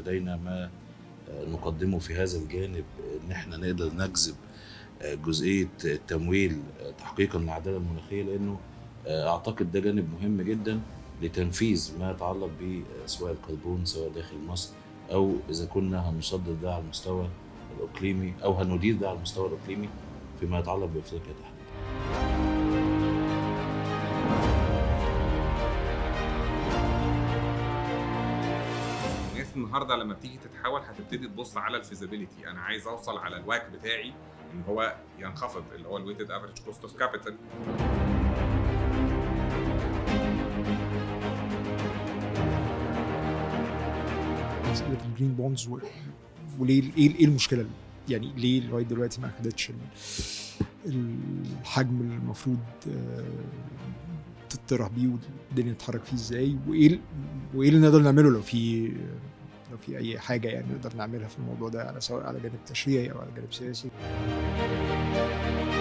لدينا ما نقدمه في هذا الجانب ان احنا نقدر نجذب جزئيه التمويل تحقيقا للعداله المناخيه لانه اعتقد ده جانب مهم جدا لتنفيذ ما يتعلق بسواء الكربون سواء داخل مصر او اذا كنا هنصدر ده على المستوى الاقليمي او هندير ده على المستوى الاقليمي فيما يتعلق بافريقيا تحديدا. الناس النهارده لما بتيجي تتحول هتبتدي تبص على الفيزابيليتي انا عايز اوصل على الواك بتاعي ان هو ينخفض اللي هو الويتد افريج كوست اوف كابيتال مساله الجرين بوندز و... وليه ايه ايه المشكله يعني ليه لغايه دلوقتي ما خدتش الحجم اللي المفروض تطرح بيه والدنيا تتحرك فيه ازاي وايه وايه اللي نقدر نعمله لو في لو في اي حاجه يعني نقدر نعملها في الموضوع ده على سواء على جانب تشريعي او على جانب سياسي